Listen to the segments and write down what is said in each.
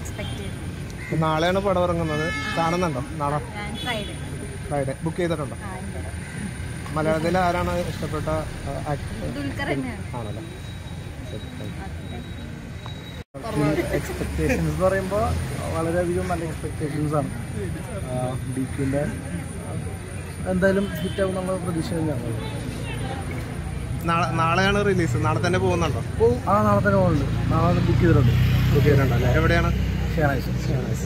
Expect ചെയ്തു ഇപ്പൊ നാളെയാണ് പടം ഇറങ്ങുന്നത് കാണുന്നുണ്ടോ നാളെ ഞാൻ ഫ്രൈഡേ ഫ്രൈഡേ ബുക്ക് ചെയ്തിട്ടുണ്ടോ ആ ഉണ്ട് മലയാളത്തിൽ ആരാണ് ഇഷ്ടപ്പെട്ട ആക്ടർ ദുൽഖർ തന്നെയാണ് ആണല്ലേ ശരി, thank you. എക്സ്പെക്ടേഷൻസ് എന്ന് പറയുമ്പോൾ വളരെയധികം നല്ല എക്സ്പെക്ടേഷൻസ് ആണ് ഡിക്കിൻ്റെ എന്തായാലും ഹിറ്റ് ആവും എന്നുള്ള പ്രതീക്ഷ തന്നെയാണ് നാളെ നാളെയാണ് റിലീസ് നാളെ തന്നെ പോകുന്നുണ്ടോ ആ നാളെ തന്നെ പോകുന്നുണ്ട് നാളെ ബുക്ക് ചെയ്തിട്ടുണ്ട് ബുക്ക് ചെയ്തിട്ടുണ്ടല്ലേ എവിടെയാണ് ശനിയാഴ്ച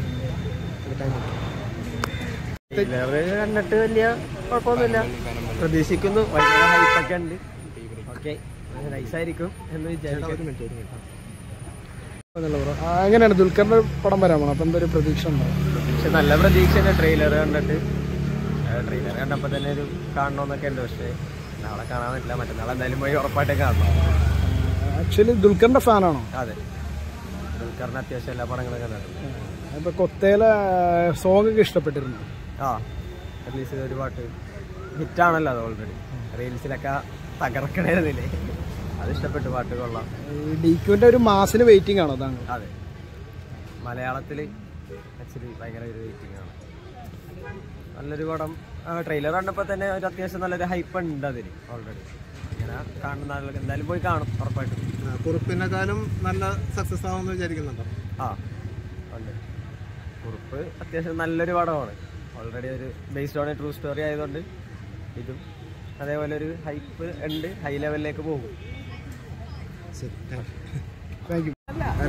കണ്ടിട്ട് വലിയ കുഴപ്പമൊന്നുമില്ല പ്രതീക്ഷിക്കുന്നു ഭയങ്കര ഹൈപ്പൊക്കെ ഉണ്ട് ഓക്കെ നൈസായിരിക്കും എന്ന് വിചാരിക്കും എങ്ങനെയാണ് ദുൽഖറിന്റെ പടം വരാൻ പോകണം അപ്പം എന്തൊരു പ്രതീക്ഷ ഉണ്ടാവും പക്ഷെ നല്ല പ്രതീക്ഷയാണ് ട്രെയിലർ കണ്ടിട്ട് ട്രെയിലർ കണ്ടപ്പോൾ തന്നെ ഒരു കാണണമെന്നൊക്കെ ഉണ്ട് പക്ഷേ നാളെ കാണാൻ പറ്റില്ല മറ്റന്നാൾ എന്തായാലും പോയി ഉറപ്പായിട്ട് കാണണം ആക്ച്വലി ദുൽഖറിന്റെ ഫാനാണോ അതെ ദുൽഖറിന് അത്യാവശ്യം എല്ലാ പടങ്ങളും കണ്ടിട്ടുണ്ട് ഇപ്പൊ കൊത്തേലെ സോങ് ഒക്കെ ഇഷ്ടപ്പെട്ടിരുന്നു ആ റിലീസ് ചെയ്ത ഒരു പാട്ട് ഹിറ്റാണല്ലോ അത് ഓൾറെഡി റീൽസിലൊക്കെ തകർക്കണേരുന്നില്ലേ അത് ഇഷ്ടപ്പെട്ടു പാട്ട് കൊള്ളാം ഈ ഡിക്യുവിന്റെ ഒരു മാസിന് വെയിറ്റിംഗ് ആണോ താങ്കൾ അതെ മലയാളത്തിൽ ആക്ച്വലി ഭയങ്കര ഒരു വെയിറ്റിംഗ് ആണ് നല്ലൊരു പടം ട്രെയിലർ കണ്ടപ്പോൾ തന്നെ ഒരു അത്യാവശ്യം നല്ലൊരു ഹൈപ്പ് ഉണ്ട് അതിൽ ഓൾറെഡി ഇങ്ങനെ കാണുന്ന ആളുകൾ എന്തായാലും പോയി കാണും ഉറപ്പായിട്ടും ആ, കുറുപ്പിനെക്കാളും നല്ല സക്സസ് ആവുമെന്ന് വിചാരിക്കുന്നുണ്ടോ ആ ഉണ്ട് കുറിപ്പ് അത്യാവശ്യം നല്ലൊരു പടമാണ് ഓൾറെഡി ഒരു based on a true story ആയതുകൊണ്ട് ഇതും അതേപോലെ ഒരു ഹൈപ്പ് ഉണ്ട് ഹൈ ലെവലിലേക്ക് പോകും ശരി താങ്ക് യു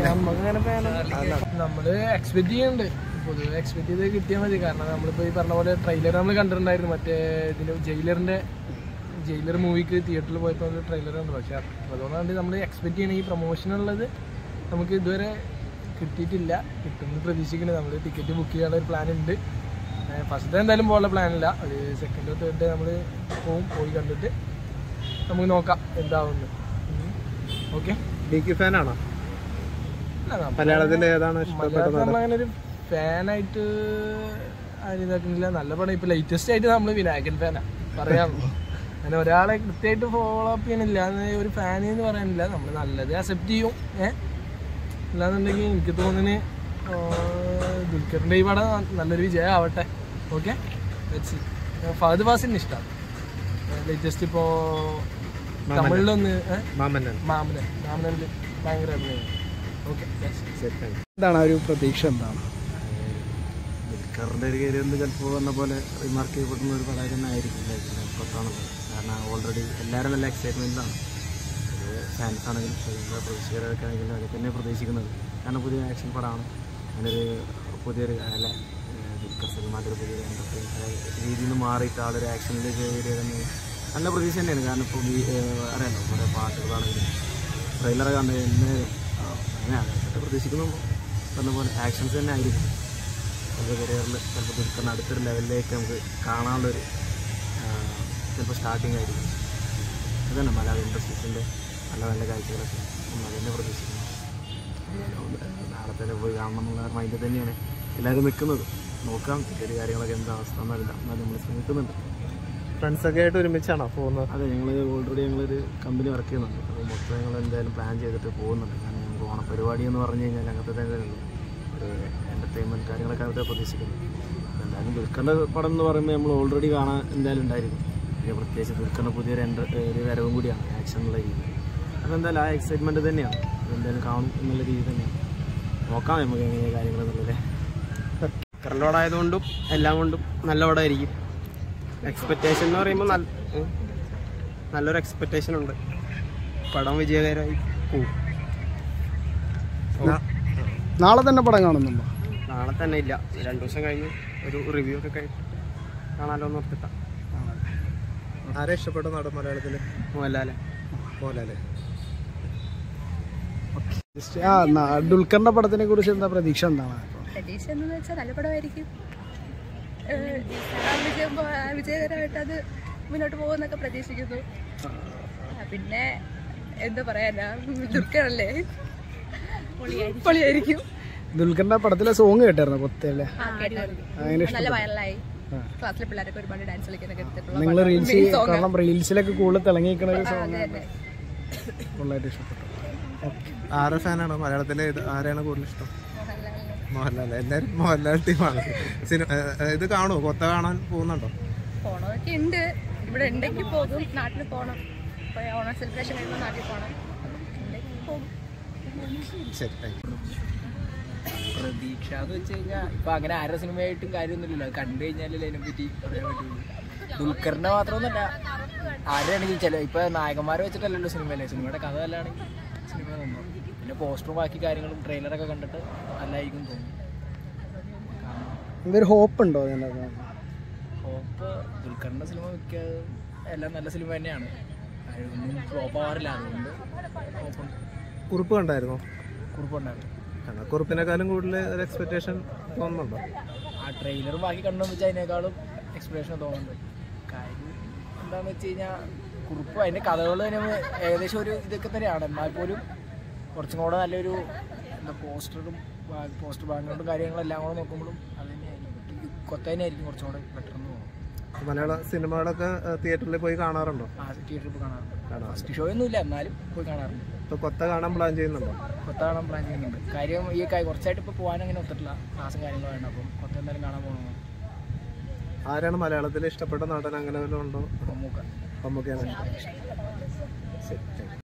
നമ്മള് എക്സ്പെക്ട് ചെയ്യുന്നുണ്ട് പൊതുവെ എക്സ്പെക്ട് ചെയ്ത് കിട്ടിയാൽ മതി കാരണം നമ്മളിപ്പോ ഈ പറഞ്ഞ പോലെ ട്രെയിലർ നമ്മൾ കണ്ടിട്ടുണ്ടായിരുന്നു മറ്റേ ഇതിന് ജയിലറിന്റെ ജയിലർ മൂവിക്ക് തിയേറ്ററിൽ പോയപ്പോൾ ഒരു ട്രെയിലർ ഉണ്ട് പക്ഷെ അതുകൊണ്ടാണ് നമ്മൾ എക്സ്പെക്ട് ചെയ്യണ ഈ പ്രൊമോഷൻ ഉള്ളത് നമുക്ക് ഇതുവരെ കിട്ടിയിട്ടില്ല കിട്ടുമെന്ന് പ്രതീക്ഷിക്കുന്നുണ്ട് നമ്മൾ ടിക്കറ്റ് ബുക്ക് ചെയ്യാനുള്ള ഒരു പ്ലാൻ ഉണ്ട് ഫസ്റ്റ് എന്തായാലും പോകാനുള്ള പ്ലാൻ ഇല്ല ഒരു സെക്കൻഡ് തേർഡ് ഡേ നമ്മൾ പോവും പോയി കണ്ടിട്ട് നമുക്ക് നോക്കാം എന്താവുന്നു ഓക്കെ ഡി കെ ഫാനാണോ മലയാളത്തിൽ ഏതാണ് ഇഷ്ടപ്പെട്ട മലയാളത്തിൽ നമ്മളങ്ങനെ ഒരു ഫാനായിട്ട് ആരും ഇതാക്കുന്നില്ല നല്ല പടം ഇപ്പൊ ലേറ്റസ്റ്റ് ആയിട്ട് നമ്മൾ വിനായകൻ ഫാനാ പറയാം അങ്ങനെ ഒരാളെ കൃത്യമായിട്ട് ഫോളോ അപ്പ് ചെയ്യണില്ല എന്ന് ഒരു ഫാൻ എന്ന് പറയാനില്ല നമ്മൾ നല്ലത് അക്സെപ്റ്റ് ചെയ്യും ഏഹ് അല്ലാന്നുണ്ടെങ്കിൽ എനിക്ക് തോന്നുന്നു ദുൽഖറിന്റെ ഈ പടം നല്ലൊരു വിജയം ആവട്ടെ ഓക്കെ ഫഹദ് ഫാസിന് ഇഷ്ടമാണ് ലേറ്റസ്റ്റ് ഇപ്പോ തമിഴിലൊന്ന് ഏഹ് മാമന്നൻ മാമനൻ മാമനനിൽ ഭയങ്കര അഭിനയം ഓക്കെ ശരി താങ്ക് യു എന്താണ് ആ ഒരു പ്രതീക്ഷ എന്താണ് ദുൽഖറിൻ്റെ ഒരു കാര്യം ഒന്ന് ചിലപ്പോൾ പറഞ്ഞ പോലെ റിമാർക്ക് ചെയ്യപ്പെടുന്ന ഒരു പടം തന്നെ ആയിരിക്കില്ല പുറത്താണുള്ളത് കാരണം ഓൾറെഡി എല്ലാവരും നല്ല എക്സൈറ്റ്മെൻറ്റിലാണ് ഒരു ഫാൻസ് ആണെങ്കിലും അതിൻ്റെ പ്രതീക്ഷകരൊക്കെ ആണെങ്കിലും അതൊക്കെ തന്നെ പ്രതീക്ഷിക്കുന്നത് കാരണം പുതിയ ആക്ഷൻ പടമാണ് അങ്ങനൊരു പുതിയൊരു അല്ല ഏഹ് ദുൽഖർ സൽമാൻ്റെ ഒരു പുതിയൊരു എൻ്റർടൈൻ രീതിയിൽ നിന്ന് മാറിയിട്ട് ആളൊരു ആക്ഷനിലേക്ക് കയറിയത് തന്നെ നല്ല പ്രതീക്ഷ തന്നെയാണ് കാരണം ഇപ്പോൾ ഈ ഏഹ് അറിയാലോ കുറേ പാട്ടുകളാണെങ്കിലും ട്രെയിലർ കണ്ട് എന്നെ ആ, അങ്ങനെ അതൊക്കെ പ്രതീക്ഷിക്കുന്നു പറഞ്ഞ പോലെ ആക്ഷൻസ് തന്നെ ആയിരിക്കും നമ്മുടെ കരിയറിൽ ചിലപ്പോൾ ദുൽഖറിന് അടുത്തൊരു ലെവലിലേക്ക് നമുക്ക് കാണാനുള്ളൊരു ആ, ചിലപ്പോൾ സ്റ്റാർട്ടിങ് ആയിരിക്കും അതന്നെ മലയാള ഇൻഡസ്ട്രീസിൻ്റെ നല്ല നല്ല കാഴ്ചകളൊക്കെ നമ്മൾ തന്നെ പ്രതീക്ഷിക്കുന്നു ഏതായാലും നാളെ തന്നെ പോയി കാണണം എന്നുള്ള മൈൻഡിൽ തന്നെയാണ് എല്ലാവരും നിൽക്കുന്നത് നോക്കാം ടിക്കറ്റ് കാര്യങ്ങളൊക്കെ എന്താ അവസ്ഥ എന്നറിയില്ല എന്നാലും നമ്മൾ ശ്രമിക്കുന്നുണ്ട് ഫ്രണ്ട്സൊക്കെ ആയിട്ട് ഒരുമിച്ചാണോ പോകുന്നത് അതെ ഞങ്ങൾ ഓൾറെഡി ഞങ്ങളൊരു കമ്പനി വർക്ക് ചെയ്യുന്നുണ്ട് അപ്പോൾ മൊത്തം ഞങ്ങൾ എന്തായാലും പ്ലാൻ ചെയ്തിട്ട് പോകുന്നുണ്ട് കാരണം ഞങ്ങൾക്ക് ഓണപരിപാടി എന്ന് പറഞ്ഞു കഴിഞ്ഞാൽ അങ്ങനത്തെ തന്നെ ഒരു എൻ്റർടൈൻമെൻറ്റ് കാര്യങ്ങളൊക്കെ അവിടെ പ്രതീക്ഷിക്കുന്നു എന്തായാലും ദുൽഖറിൻ്റെ പടം എന്ന് പറയുമ്പോൾ നമ്മൾ ഓൾറെഡി കാണാൻ എന്തായാലും ഉണ്ടായിരിക്കും പിന്നെ പ്രത്യേകിച്ച് ദുൽഖറിൻ്റെ പുതിയൊരു എൻ്റർ ഒരു വരവും കൂടിയാണ് ആക്ഷൻ എന്നുള്ള രീതി അപ്പോൾ എന്തായാലും ആ എക്സൈറ്റ്മെൻറ്റ് തന്നെയാണ് എന്തായാലും കാണും എന്നുള്ള രീതി തന്നെയാണ് നോക്കാം നമുക്ക് എങ്ങനെയാണ് കാര്യങ്ങൾ എന്നുള്ളത് ദുൽഖറിൻ്റെ പടമായതുകൊണ്ടും എല്ലാം കൊണ്ടും നല്ല പടമായിരിക്കും എക്സ്പെക്റ്റേഷൻ എന്ന് പറയുമ്പോൾ നല്ല ഉം, നല്ലൊരു എക്സ്പെക്റ്റേഷൻ ഉണ്ട് പടം വിജയകരമായി പോകും നാളെ തന്നെ പടം കാണുന്നുണ്ടോ നാളെ തന്നെ ഇല്ല രണ്ടു ദിവസം കഴിഞ്ഞ് ഒരു റിവ്യൂ ഒക്കെ കഴിഞ്ഞ് കാണാലോ എന്ന് ഓർത്തിട്ടാ ആരെ ഇഷ്ടപ്പെട്ട നടൻ മലയാളത്തിൽ മോഹൻലാലെ മോഹൻലാല് ജസ്റ്റ് ആ ന- ദുൽഖറിന്റെ പടത്തിനെ കുറിച്ച് എന്താ പ്രതീക്ഷ എന്താണ് പ്രതീക്ഷ എന്ന് വെച്ചാൽ നല്ല പടമായിരിക്കും ഏഹ് ആ വിജയം പോ- ആ വിജയകരമായിട്ട് അത് മുന്നോട്ട് പോകുമെന്നൊക്കെ പ്രതീക്ഷിക്കുന്നു ആ, പിന്നെ എന്താ പറയാനാ ദുഃഖമല്ലേ പൊളിയായിരിക്കും ദുൽഖറിന്റെ പടത്തിലെ സോങ് കേട്ടായിരുന്നു കൊത്തല്ലേ ആ, കേട്ടായിരുന്നു. അങ്ങനെ നല്ല വൈറലായി ക്ലാസ്സിലെ പിള്ളേരൊക്കെ ഒരുപാട് ഡാൻസ് കളിക്കാനൊക്കെ എടുത്തിട്ടുള്ള നിങ്ങൾ പാട്ടാണ്. റീൽസ് Main song ആ. കാരണം റീൽസിലൊക്കെ കൂടുതൽ തിളങ്ങിയിരിക്കണ ഒരു ആ, സോങ് അതെ, അതെ. ഫുള്ളായിട്ട് ഇഷ്ടപ്പെട്ടു ആരെ ഫാനാണ് മലയാളത്തിലെ ഏത്- ആരെയാണ് കൂടുതൽ ഇഷ്ടം മോഹൻലാൽ മോഹൻലാൽ എല്ലാവരും മോഹൻലാൽ ടീമാണ് സിനിമ ഇത് കാണുമോ കൊത്ത കാണാൻ പോകുന്നുണ്ടോ പോണമൊക്കെ ഉണ്ട് ഇവിടെ ഉണ്ടെങ്കിൽ പോകും നാട്ടിൽ പോകണം ഇപ്പൊ ഓണം സെലിബ്രേഷൻ കഴിയുമ്പോൾ നാട്ടിൽ പോകണം ഉണ്ടെങ്കിൽ പോകും ശരി താങ്ക് യു പ്രതീക്ഷ എന്ന് വെച്ച് കഴിഞ്ഞാൽ ഇപ്പൊ അങ്ങനെ ആരുടെ സിനിമയായിട്ടും കാര്യമൊന്നുമില്ലല്ലോ അത് കണ്ടു കഴിഞ്ഞാലല്ലേ അതിനെ പറ്റി പറയാൻ പറ്റുള്ളൂ ദുൽഖറിന്റെ മാത്രമൊന്നുമല്ല ആരെയാണെങ്കിൽ ചില ഇപ്പൊ നായകന്മാരെ വെച്ചിട്ടല്ലല്ലോ സിനിമയല്ലേ സിനിമയുടെ കഥ അല്ലാണെങ്കിൽ സിനിമ തോന്നുന്നു പിന്നെ പോസ്റ്ററും ബാക്കി കാര്യങ്ങളും ട്രെയിലറൊക്കെ കണ്ടിട്ട് നല്ലതായിരിക്കും തോന്നുന്നു എന്തൊരു ഹോപ്പ് ഉണ്ടോ അതിൻ്റെ ഹോപ്പ് ദുൽഖറിന്റെ സിനിമ മിക്ക എല്ലാം നല്ല സിനിമ തന്നെയാണ് ഒന്നും ഫ്ലോപ്പ് ആവാറില്ല അതുകൊണ്ട് ഹോപ്പുണ്ട് കുറിപ്പ് കണ്ടായിരുന്നോ കുറിപ്പുണ്ടായിരുന്നു കണ്ട കുറിപ്പിനെക്കാളും കൂടുതൽ ഒരു എക്സ്പെക്ടേഷൻ തോന്നുന്നുണ്ടോ ആ ട്രെയിലർ ബാക്കി കണ്ടെന്ന് വെച്ചാൽ അതിനേക്കാളും എക്സ്പ്രഷൻ തോന്നുന്നുണ്ട് കാര്യം എന്താണെന്ന് വെച്ച് കഴിഞ്ഞാൽ കുറിപ്പ് അതിൻ്റെ കഥകൾ തന്നെ ഏകദേശം ഒരു ഇതൊക്കെ തന്നെയാണ് എന്നാൽ പോലും കുറച്ചും കൂടെ നല്ലൊരു എന്താ പോസ്റ്ററും പോസ്റ്റർ ബാക്ക്ഗ്രൗണ്ടും കാര്യങ്ങളെല്ലാം കൂടെ നോക്കുമ്പോഴും അത് തന്നെയായിരിക്കും കൊത്ത തന്നെയായിരിക്കും കുറച്ചും കൂടെ ബെറ്റർ എന്ന് തോന്നുന്നു മലയാള സിനിമകളൊക്കെ തിയേറ്ററിൽ പോയി കാണാറുണ്ടോ ആ തിയേറ്ററിൽ പോയി കാണാറുണ്ട് കാണാറുണ്ട് ഫസ്റ്റ് ഷോ ഒന്നുമില്ല എന്നാലും പോയി കാണാറുണ്ട് ഇപ്പൊ കൊത്ത കാണാൻ പ്ലാൻ ചെയ്യുന്നുണ്ടോ കൊത്ത കാണാൻ പ്ലാൻ ചെയ്യുന്നുണ്ട് കാര്യം ഈ കാര്യം കുറച്ചായിട്ട് ഇപ്പോൾ പോകാൻ അങ്ങനെ ഒത്തിട്ടില്ല ക്ലാസ്സും കാര്യങ്ങളും വേണ്ട അപ്പം കൊത്ത എന്തായാലും കാണാൻ പോകണം ആരാണ് മലയാളത്തിൽ ഇഷ്ടപ്പെട്ട നടൻ അങ്ങനെ വല്ലതും ഉണ്ടോ മമ്മൂക്ക മമ്മൂക്കയാണ് ശരി താങ്ക് യു